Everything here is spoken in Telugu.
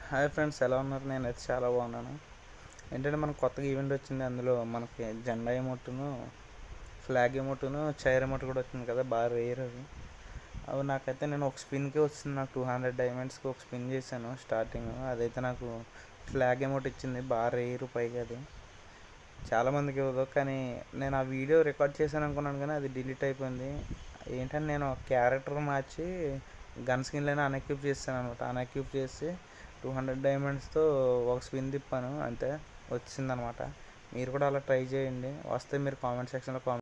హాయ్ ఫ్రెండ్స్ ఎలా ఉన్నారు నేనైతే చాలా బాగున్నాను ఏంటంటే మనకు కొత్తగా ఈవెంట్ వచ్చింది అందులో మనకి జెండా ఎమోటును ఫ్లాగ్ ఎమోటును చైర్ ఎమోట్ కూడా వచ్చింది కదా బాగా రేర్ అవి అవి నాకైతే నేను ఒక స్పిన్కే వచ్చింది నాకు టూ హండ్రెడ్ డైమండ్స్కి ఒక స్పిన్ చేశాను స్టార్టింగ్ అదైతే నాకు ఫ్లాగ్ ఎమోట్ ఇచ్చింది బాగా రేరు పైగా అది చాలామందికి ఇవ్వదు కానీ నేను ఆ వీడియో రికార్డ్ చేశాను అనుకున్నాను కానీ అది డిలీట్ అయిపోయింది ఏంటంటే నేను క్యారెక్టర్ మార్చి గన్ స్కిన్లైనా అన్ఎక్యూప్ చేస్తాను అనమాట అన్ఎక్యూప్ చేసి టూ హండ్రెడ్ డైమండ్స్తో ఒక స్పిన్ తిప్పాను అంతే వచ్చిందనమాట మీరు కూడా అలా ట్రై చేయండి వస్తే మీరు కామెంట్ సెక్షన్లో కామెంట్